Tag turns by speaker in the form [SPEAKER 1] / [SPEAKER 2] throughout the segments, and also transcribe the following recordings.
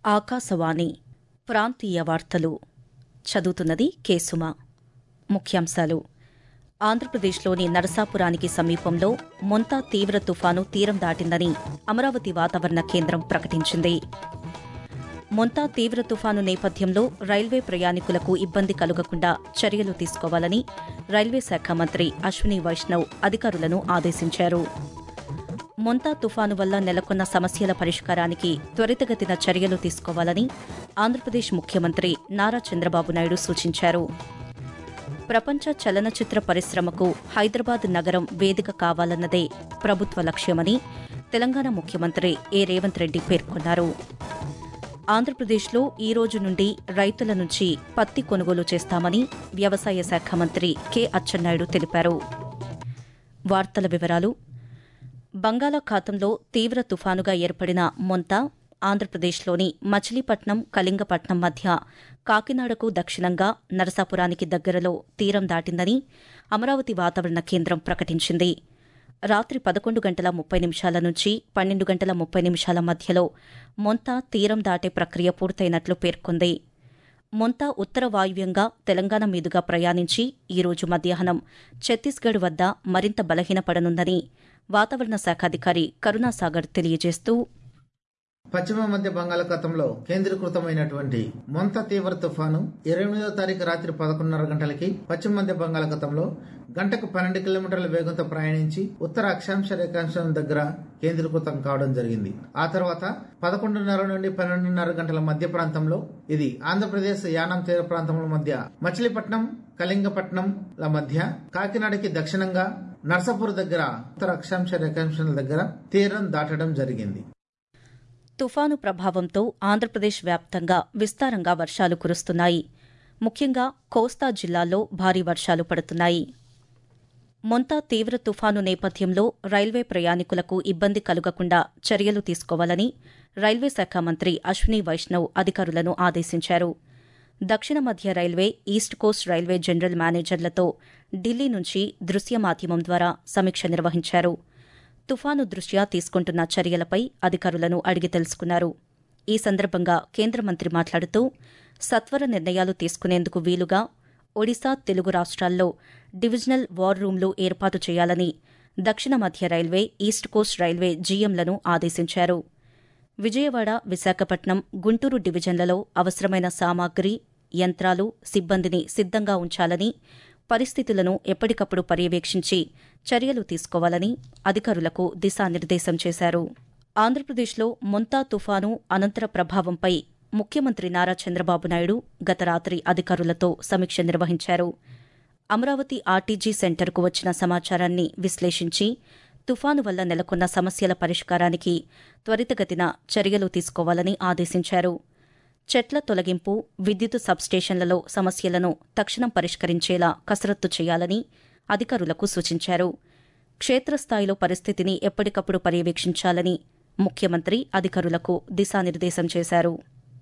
[SPEAKER 1] ఆకాశవాణి ప్రాంతీయ వార్తలు చదువుతున్నది కేసుమ ముఖ్యాంశాలు ఆంధ్రప్రదేశ్లోని నరసాపురానికి సమీపంలో మొంతా తీవ్ర తుఫాను తీరం దాటిందని అమరావతి వాతావరణ కేంద్రం ప్రకటించింది మొంతా తీవ్ర తుఫాను నేపథ్యంలో రైల్వే ప్రయాణికులకు ఇబ్బంది కలుగకుండా చర్యలు తీసుకోవాలని రైల్వే శాఖ మంత్రి అశ్విని వైష్ణవ్ అధికారులను ఆదేశించారు మొంతా తుఫాను వల్ల నెలకొన్న సమస్యల పరిష్కారానికి త్వరితగతిన చర్యలు తీసుకోవాలని ఆంధ్రప్రదేశ్ ముఖ్యమంత్రి నారా చంద్రబాబు నాయుడు సూచించారు ప్రపంచ చలనచిత్ర పరిశ్రమకు హైదరాబాద్ నగరం వేదిక కావాలన్నదే ప్రభుత్వ లక్ష్యమని తెలంగాణ ముఖ్యమంత్రి ఏ రేవంత్ రెడ్డి పేర్కొన్నారు ఆంధ్రప్రదేశ్లో ఈ రోజు నుండి రైతుల నుంచి పత్తి కొనుగోలు చేస్తామని వ్యవసాయ శాఖ మంత్రి కె అచ్చెన్నాయుడు తెలిపారు వార్తల వివరాలు బంగాళాఖాతంలో తీవ్ర తుఫానుగా ఏర్పడిన మొంత ఆంధ్రప్రదేశ్లోని మచిలీపట్నం కళింగపట్నం మధ్య కాకినాడకు దక్షిణంగా నరసాపురానికి దగ్గరలో తీరం దాటిందని అమరావతి వాతావరణ కేంద్రం ప్రకటించింది రాత్రి పదకొండు గంటల ముప్పై నిమిషాల నుంచి పన్నెండు గంటల ముప్పై నిమిషాల మధ్యలో మొంత తీరం దాటే ప్రక్రియ పూర్తయినట్లు పేర్కొంది మొంత ఉత్తర వాయువ్యంగా తెలంగాణ మీదుగా ప్రయాణించి ఈరోజు మధ్యాహ్నం ఛత్తీస్గఢ్ వద్ద మరింత బలహీనపడనుందని వాతావరణ శాఖ అధికారి కరుణాసాగర్ తెలియజేస్తూ
[SPEAKER 2] పశ్చిమ మధ్య బంగాళాఖాతంలో కేంద్రీకృతమైనటువంటి మొంత తీవ్ర తుఫాను ఇరవై ఎనిమిదో తారీఖు రాత్రి పదకొండున్నర గంటలకి పశ్చిమ మధ్య బంగాళాఖాతంలో గంటకు పన్నెండు కిలోమీటర్ల వేగంతో ప్రయాణించి ఉత్తర అక్షాంశ రేఖాంశం దగ్గర కేంద్రీకృతం కావడం జరిగింది ఆ తర్వాత పదకొండున్నర నుండి పన్నెండున్నర గంటల మధ్య ప్రాంతంలో ఇది ఆంధ్రప్రదేశ్ యానం తీర ప్రాంతముల మధ్య మచిలీపట్నం కళింగపట్నంల మధ్య కాకినాడకి దక్షిణంగా నర్సాపూర్ దగ్గర ఉత్తర అక్షాంశ రేఖాంశం దగ్గర తీరం దాటడం జరిగింది
[SPEAKER 1] తుఫాను ప్రభావంతో ఆంధ్రప్రదేశ్ వ్యాప్తంగా విస్తారంగా వర్షాలు కురుస్తున్నాయి ముఖ్యంగా కోస్తా జిల్లాల్లో భారీ వర్షాలు పడుతున్నాయి మొంతా తీవ్ర తుఫాను నేపథ్యంలో రైల్వే ప్రయాణికులకు ఇబ్బంది కలుగకుండా చర్యలు తీసుకోవాలని రైల్వే శాఖ మంత్రి అశ్విని వైష్ణవ్ అధికారులను ఆదేశించారు దక్షిణ మధ్య railway east coast railway general మేనేజర్లతో ఢిల్లీ నుంచి దృశ్య మాధ్యమం ద్వారా సమీక్ష నిర్వహించారు తుఫాను దృష్ట్యా తీసుకుంటున్న చర్యలపై అధికారులను అడిగి తెలుసుకున్నారు ఈ సందర్భంగా కేంద్ర మంత్రి మాట్లాడుతూ సత్వర నిర్ణయాలు తీసుకునేందుకు వీలుగా ఒడిశా తెలుగు రాష్ట్రాల్లో డివిజనల్ వార్ రూంలు ఏర్పాటు చేయాలని దక్షిణ మధ్య రైల్వే ఈస్ట్ కోస్ట్ రైల్వే జీఎంలను ఆదేశించారు విజయవాడ విశాఖపట్నం గుంటూరు డివిజన్లలో అవసరమైన సామాగ్రి యంత్రాలు సిబ్బందిని సిద్దంగా ఉంచాలని పరిస్థితులను ఎప్పటికప్పుడు పర్యవేక్షించి చర్యలు తీసుకోవాలని అధికారులకు దిశానిర్దేశం చేశారు ఆంధ్రప్రదేశ్లో మొంతా తుఫాను అనంతర ప్రభావంపై ముఖ్యమంత్రి నారా చంద్రబాబు నాయుడు గత రాత్రి అధికారులతో సమీక్ష నిర్వహించారు అమరావతి ఆర్టీజీ సెంటర్కు వచ్చిన సమాచారాన్ని విశ్లేషించి తుఫాను వల్ల నెలకొన్న సమస్యల పరిష్కారానికి త్వరితగతిన చర్యలు తీసుకోవాలని ఆదేశించారు చెట్ల తొలగింపు విద్యుత్ సబ్స్టేషన్లలో సమస్యలను తక్షణం పరిష్కరించేలా కసరత్తు చేయాలని అధికారులకు సూచించారు క్షేత్రస్థాయిలో పరిస్థితిని ఎప్పటికప్పుడు పర్యవేక్షించాలని ముఖ్యమంత్రి అధికారులకు దిశానిర్దేశం చేశారు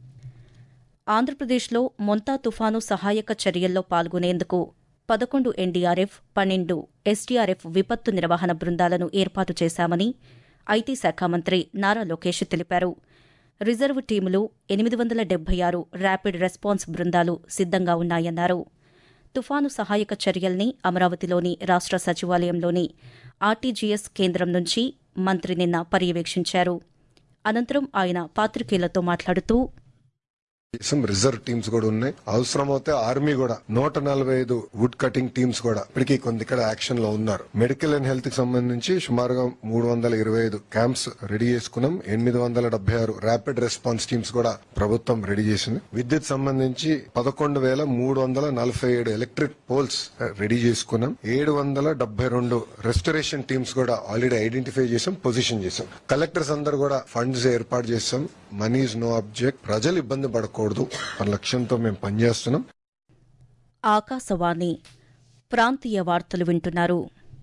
[SPEAKER 1] ఆంధ్రప్రదేశ్లో మొంతా తుఫాను సహాయక చర్యల్లో పాల్గొనేందుకు పదకొండు ఎన్డీఆర్ఎఫ్ పన్నెండు ఎస్డీఆర్ఎఫ్ విపత్తు నిర్వహణ బృందాలను ఏర్పాటు చేశామని ఐటీ శాఖ మంత్రి నారా లోకేష్ తెలిపారు రిజర్వ్ టీములు ఎనిమిది వందల డెబ్బై ఆరు ర్యాపిడ్ రెస్పాన్స్ బృందాలు సిద్దంగా ఉన్నాయన్నారు తుఫాను సహాయక చర్యల్ని అమరావతిలోని రాష్ట్ర సచివాలయంలోని ఆర్టీజీఎస్ కేంద్రం నుంచి మంత్రి నిన్న పర్యవేక్షించారు అనంతరం ఆయన పాత్రికేయులతో మాట్లాడుతూ
[SPEAKER 3] రిజర్వ్ టీమ్స్ కూడా ఉన్నాయి అవసరమైతే ఆర్మీ కూడా నూట నలభై ఐదు వుడ్ కటింగ్ టీమ్స్ కూడా ఇప్పటికీ కొంత ఇక్కడ యాక్షన్ లో ఉన్నారు మెడికల్ అండ్ హెల్త్ కి సంబంధించి సుమారుగా మూడు వందల ఇరవై ఐదు క్యాంప్స్ రెడీ చేసుకున్నాం ఎనిమిది వందల డెబ్బై ఆరు ర్యాపిడ్ రెస్పాన్స్ టీమ్స్ కూడా ప్రభుత్వం రెడీ చేసింది విద్యుత్ సంబంధించి పదకొండు వేల మూడు వందల నలభై ఏడు ఎలక్ట్రిక్ పోల్స్ రెడీ చేసుకున్నాం ఏడు వందల డెబ్బై రెండు రెస్టరేషన్ టీమ్స్ కూడా ఆల్రెడీ ఐడెంటిఫై చేసాం పొజిషన్ చేసాం కలెక్టర్స్ అందరు కూడా ఫండ్స్ ఏర్పాటు చేసాం మనీ ఇస్ నో అబ్జెక్ట్ ప్రజలు ఇబ్బంది పడకూడదు మన లక్ష్యంతో మేము పనిచేస్తున్నాం
[SPEAKER 1] ఆకాశవాణి ప్రాంతీయ వార్తలు వింటున్నారు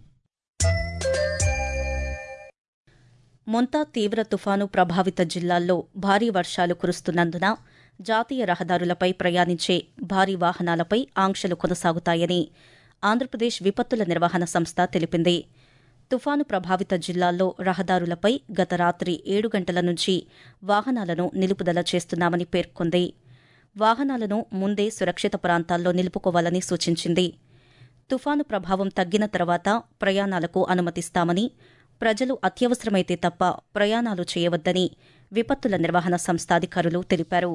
[SPEAKER 1] మొంతా తీవ్ర తుఫాను ప్రభావిత జిల్లాల్లో భారీ వర్షాలు కురుస్తున్నందున జాతీయ రహదారులపై ప్రయాణించే భారీ వాహనాలపై ఆంక్షలు కొనసాగుతాయని ఆంధ్రప్రదేశ్ విపత్తుల నిర్వహణ సంస్థ తెలిపింది తుఫాను ప్రభావిత జిల్లాల్లో రహదారులపై గత రాత్రి ఏడు గంటల నుంచి వాహనాలను నిలుపుదల చేస్తున్నామని పేర్కొంది వాహనాలను ముందే సురక్షిత ప్రాంతాల్లో నిలుపుకోవాలని సూచించింది తుఫాను ప్రభావం తగ్గిన తర్వాత ప్రయాణాలకు అనుమతిస్తామని ప్రజలు అత్యవసరమైతే తప్ప ప్రయాణాలు చేయవద్దని విపత్తుల నిర్వహణ సంస్థ అధికారులు తెలిపారు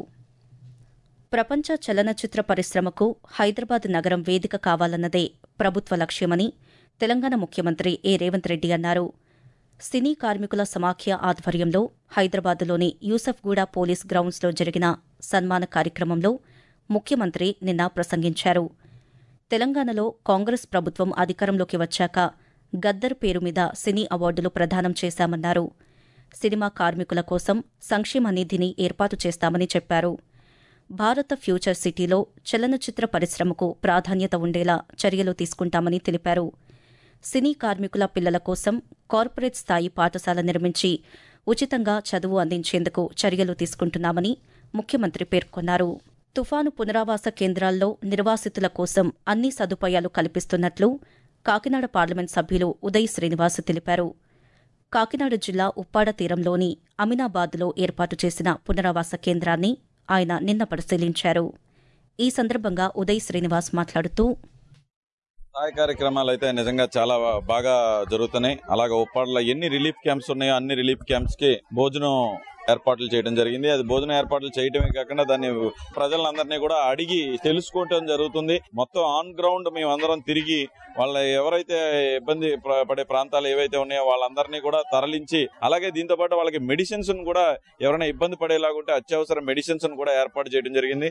[SPEAKER 1] ప్రపంచ చలనచిత్ర పరిశ్రమకు హైదరాబాద్ నగరం వేదిక కావాలన్నదే ప్రభుత్వ లక్ష్యమని తెలంగాణ ముఖ్యమంత్రి ఏ రేవంత్ రెడ్డి అన్నారు సినీ కార్మికుల సమాఖ్య ఆధ్వర్యంలో హైదరాబాద్లోని యూసఫ్గూడ పోలీస్ గ్రౌండ్స్లో జరిగిన సన్మాన కార్యక్రమంలో ముఖ్యమంత్రి నిన్న ప్రసంగించారు తెలంగాణలో కాంగ్రెస్ ప్రభుత్వం అధికారంలోకి వచ్చాక గద్దర్ పేరు మీద సినీ అవార్డులు ప్రదానం చేశామన్నారు సినిమా కార్మికుల కోసం సంక్షేమ నిధిని ఏర్పాటు చేస్తామని చెప్పారు భారత ఫ్యూచర్ సిటీలో చలనచిత్ర పరిశ్రమకు ప్రాధాన్యత ఉండేలా చర్యలు తీసుకుంటామని తెలిపారు సినీ కార్మికుల పిల్లల కోసం కార్పొరేట్ స్థాయి పాఠశాల నిర్మించి ఉచితంగా చదువు అందించేందుకు చర్యలు తీసుకుంటున్నామని ముఖ్యమంత్రి పేర్కొన్నారు తుఫాను పునరావాస కేంద్రాల్లో నిర్వాసితుల కోసం అన్ని సదుపాయాలు కల్పిస్తున్నట్లు కాకినాడ పార్లమెంట్ సభ్యులు ఉదయ్ శ్రీనివాస్ తెలిపారు కాకినాడ జిల్లా ఉప్పాడ తీరంలోని అమినాబాద్లో ఏర్పాటు చేసిన పునరావాస కేంద్రాన్ని ఆయన నిన్న పరిశీలించారు ఈ సందర్భంగా ఉదయ్ శ్రీనివాస్ మాట్లాడుతూ
[SPEAKER 4] సహాయ కార్యక్రమాలు అయితే నిజంగా చాలా బాగా జరుగుతున్నాయి అలాగే ఉప్పాడలో ఎన్ని రిలీఫ్ క్యాంప్స్ ఉన్నాయో అన్ని రిలీఫ్ క్యాంప్స్ కి భోజనం ఏర్పాట్లు చేయడం జరిగింది అది భోజన ఏర్పాట్లు చేయడమే కాకుండా దాన్ని ప్రజలందరినీ కూడా అడిగి తెలుసుకోవటం జరుగుతుంది మొత్తం ఆన్ గ్రౌండ్ మేమందరం తిరిగి వాళ్ళ ఎవరైతే ఇబ్బంది ప్ర- పడే ప్రాంతాలు ఏవైతే ఉన్నాయో వాళ్ళందరినీ కూడా తరలించి అలాగే దీంతో పాటు వాళ్ళకి మెడిసిన్స్ కూడా ఎవరైనా ఇబ్బంది పడేలాగుంటే అత్యవసర మెడిసిన్స్ కూడా ఏర్పాటు చేయడం జరిగింది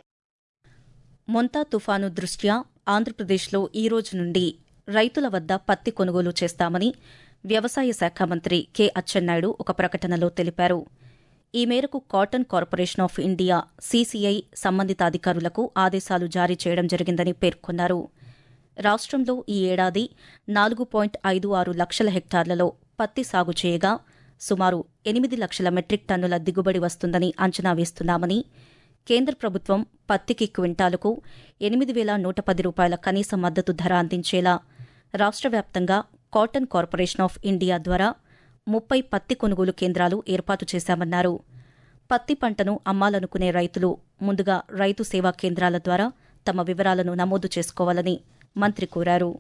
[SPEAKER 1] మొంతా తుఫాను దృష్ట్యా ఆంధ్రప్రదేశ్లో ఈ రోజు నుండి రైతుల వద్ద పత్తి కొనుగోలు చేస్తామని వ్యవసాయ శాఖ మంత్రి కె అచ్చెన్నాయుడు ఒక ప్రకటనలో తెలిపారు ఈ మేరకు cotton corporation of India CCI సంబంధిత అధికారులకు ఆదేశాలు జారీ చేయడం జరిగిందని పేర్కొన్నారు రాష్ట్రంలో ఈ ఏడాది నాలుగు పాయింట్ ఐదు ఆరు లక్షల హెక్టార్లలో పత్తి సాగు చేయగా సుమారు ఎనిమిది లక్షల మెట్రిక్ టన్నుల దిగుబడి వస్తుందని అంచనా వేస్తున్నామని కేంద్ర ప్రభుత్వం పత్తికి క్వింటాలకు ఎనిమిది వేల నూట పది రూపాయల కనీస మద్దతు ధర అందించేలా రాష్ట్ర వ్యాప్తంగా కాటన్ కార్పొరేషన్ ఆఫ్ ఇండియా ద్వారా ముప్పై పత్తి కొనుగోలు కేంద్రాలు ఏర్పాటు చేశామన్నారు పత్తి పంటను అమ్మాలనుకునే రైతులు ముందుగా రైతు సేవా కేంద్రాల ద్వారా తమ వివరాలను నమోదు చేసుకోవాలని మంత్రి కోరారు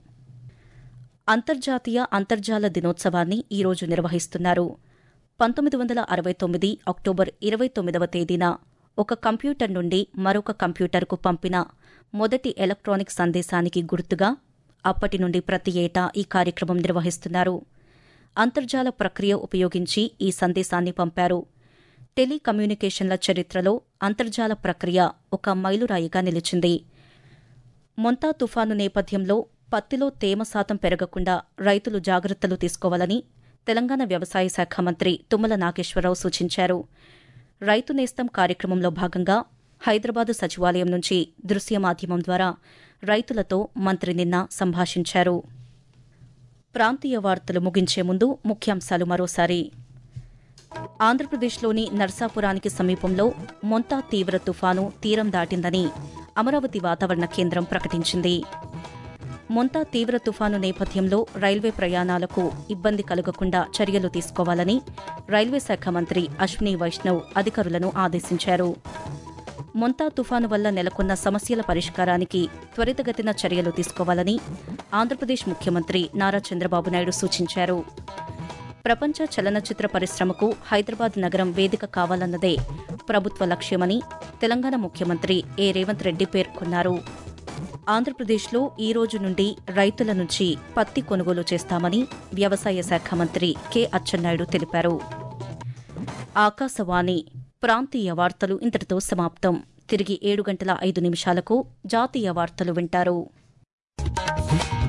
[SPEAKER 1] అంతర్జాతీయ అంతర్జాల దినోత్సవాన్ని ఈరోజు నిర్వహిస్తున్నారు పంతొమ్మిది వందల అరవై తొమ్మిది అక్టోబర్ ఇరవై తొమ్మిదవ తేదీన ఒక కంప్యూటర్ నుండి మరొక కంప్యూటర్కు పంపిన మొదటి ఎలక్ట్రానిక్ సందేశానికి గుర్తుగా అప్పటి నుండి ప్రతి ఏటా ఈ కార్యక్రమం నిర్వహిస్తున్నారు అంతర్జాల ప్రక్రియ ఉపయోగించి ఈ సందేశాన్ని పంపారు టెలికమ్యూనికేషన్ల చరిత్రలో అంతర్జాల ప్రక్రియ ఒక మైలురాయిగా నిలిచింది మొంతా తుఫాను నేపథ్యంలో పత్తిలో తేమ శాతం పెరగకుండా రైతులు జాగ్రత్తలు తీసుకోవాలని తెలంగాణ వ్యవసాయ శాఖ మంత్రి తుమ్మల నాగేశ్వరరావు సూచించారు రైతు నేస్తం కార్యక్రమంలో భాగంగా హైదరాబాదు సచివాలయం నుంచి దృశ్య మాధ్యమం ద్వారా రైతులతో మంత్రి నిన్న సంభాషించారు ప్రాంతీయ వార్తలు ముగించే ముందు ముఖ్యాంశాలు మరోసారి ఆంధ్రప్రదేశ్లోని నర్సాపురానికి సమీపంలో మొంతా తీవ్ర తుఫాను తీరం దాటిందని అమరావతి వాతావరణ కేంద్రం ప్రకటించింది మొంతా తీవ్ర తుఫాను నేపథ్యంలో రైల్వే ప్రయాణాలకు ఇబ్బంది కలగకుండా చర్యలు తీసుకోవాలని రైల్వే శాఖ మంత్రి అశ్విని వైష్ణవ్ అధికారులను ఆదేశించారు మొంతా తుఫాను వల్ల నెలకొన్న సమస్యల పరిష్కారానికి త్వరితగతిన చర్యలు తీసుకోవాలని ఆంధ్రప్రదేశ్ ముఖ్యమంత్రి నారా చంద్రబాబు నాయుడు సూచించారు ప్రపంచ చలనచిత్ర పరిశ్రమకు హైదరాబాద్ నగరం వేదిక కావాలన్నదే ప్రభుత్వ లక్ష్యమని తెలంగాణ ముఖ్యమంత్రి ఏ రేవంత్ రెడ్డి పేర్కొన్నారు ఆంధ్రప్రదేశ్లో ఈ రోజు నుండి రైతుల నుంచి పత్తి కొనుగోలు చేస్తామని వ్యవసాయ శాఖ మంత్రి కె అచ్చెన్నాయుడు తెలిపారు ఆకాశవాణి ప్రాంతీయ వార్తలు ఇంతటితో సమాప్తం తిరిగి ఏడు గంటల ఐదు నిమిషాలకు జాతీయ వార్తలు వింటారు